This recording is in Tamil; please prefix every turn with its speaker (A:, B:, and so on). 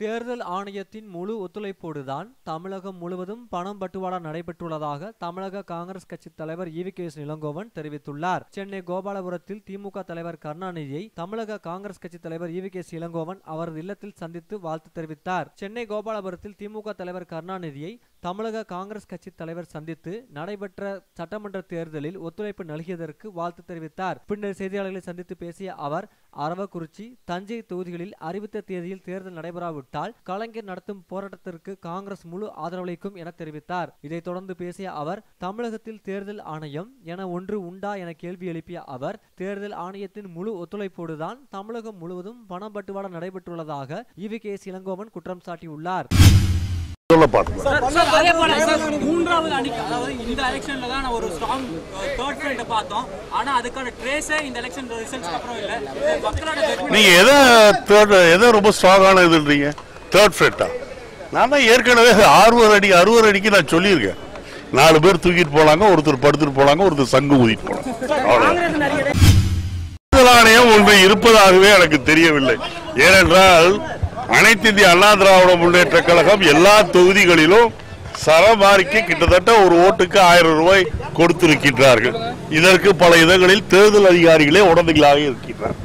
A: தேர்தல் ஆணையத்தின் முழு ஒத்துழைப்போடுதான் தமிழகம் முழுவதும் பணம் பட்டுவாடா நடைபெற்றுள்ளதாக தமிழக காங்கிரஸ் கட்சி தலைவர் ஈவி கே எஸ் இளங்கோவன் தெரிவித்துள்ளார் சென்னை கோபாலபுரத்தில் திமுக தலைவர் கருணாநிதியை தமிழக காங்கிரஸ் கட்சி தலைவர் ஈவி கே எஸ் இளங்கோவன் அவரது இல்லத்தில் சந்தித்து வாழ்த்து தெரிவித்தார் சென்னை கோபாலபுரத்தில் திமுக தலைவர் கருணாநிதியை தமிழக காங்கிரஸ் கட்சி தலைவர் சந்தித்து நடைபெற்ற சட்டமன்ற தேர்தலில் ஒத்துழைப்பு நல்கியதற்கு வாழ்த்து தெரிவித்தார் பின்னர் செய்தியாளர்களை சந்தித்து பேசிய அவர் அரவக்குறிச்சி தஞ்சை தொகுதிகளில் அறிவித்த தேதியில் தேர்தல் நடைபெறாவிட்டால் கலைஞர் நடத்தும் போராட்டத்திற்கு காங்கிரஸ் முழு ஆதரவளிக்கும் என தெரிவித்தார் இதைத் தொடர்ந்து பேசிய அவர் தமிழகத்தில் தேர்தல் ஆணையம் என ஒன்று உண்டா என கேள்வி எழுப்பிய அவர் தேர்தல் ஆணையத்தின் முழு ஒத்துழைப்போடுதான் தமிழகம் முழுவதும் பணப்பட்டுவாடா நடைபெற்றுள்ளதாக ஈவி கே எஸ் இளங்கோவன் குற்றம் சாட்டியுள்ளார்
B: சொல்ல பாருங்க
C: சார், சார், அதே போல சார், மூன்றாவது அணிக்கு அதாவது இந்த எலெக்ஷன்ல தான் நான் ஒரு ஸ்ட்ராங் தேர்ட் ஃப்ரண்ட் பார்த்தோம் ஆனா அதுக்கான ட்ரேஸே இந்த எலெக்ஷன் ரிசல்ட்ஸ்க்கு அப்புறம் இல்ல இது மக்களோட judgment
B: நீங்க எதை தேர்ட் எதை ரொம்ப ஸ்ட்ராங்கான இதுன்றீங்க தேர்ட் ஃபிரெட்டா நான் தான் ஏற்கனவே அறுபது அடி அறுபது அடிக்கு நான் சொல்லியிருக்கேன் நாலு பேர் தூக்கிட்டு போனாங்க ஒருத்தர் படுத்துட்டு போனாங்க ஒருத்தர் சங்கு ஊதிட்டு போனாங்க அவ்வளவுதான். தேர்தல் ஆணையம் ஒன்று இருப்பதாகவே எனக்கு தெரியவில்லை ஏனென்றால் அனைத்து இந்திய அண்ணா திராவிட முன்னேற்ற கழகம் எல்லா தொகுதிகளிலும் சரமாரிக்கு கிட்டத்தட்ட ஒரு ஓட்டுக்கு ஆயிரம் ரூபாய் கொடுத்திருக்கின்றார்கள் இதற்கு பல இடங்களில் தேர்தல் அதிகாரிகளே உடந்தைகளாக இருக்கின்றனர்